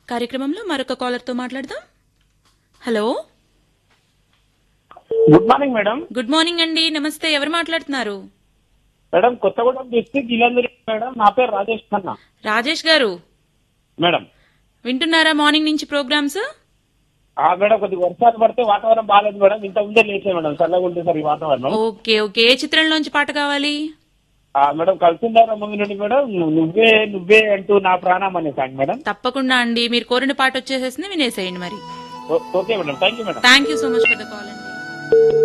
కార్యక్రమంలో మరొక కాలర్తో మాట్లాడదాం hello good morning madam good morning అండి నమస్తే ఎవరు మాట్లాడుతున్నారు మేడం కొత్తగూడెం డిస్ట్రిక్ట్ ఇలందరి మేడం నా పేరు రాజేష్ ఖన్నా రాజేష్ గారు మేడం వింటున్నారా మార్నింగ్ నుంచి ప్రోగ్రామ్స్ ఆ మేడం కొద్దిగా వర్షాలు పడితే వాతావరణం బాగాలేదు మేడం ఇంత ముందే లేచే మేడం చల్లగా ఉంటుంది సార్ ఈ వాతావరణం ఓకే ఓకే ఏ చిత్రంలోంచి పాట కావాలి ఆ మేడం కలిసిందారా ముందు నుండి మేడం ను- నువ్వే నువ్వే అంటూ నా ప్రాణం అనే సాంగ్ మేడం తప్పకుండా అండి మీరు కోరిన పాట వచ్చేసేసింది వినేసేయండి మరి ఓ- okay madam thank you madam thank you so much for the call అండి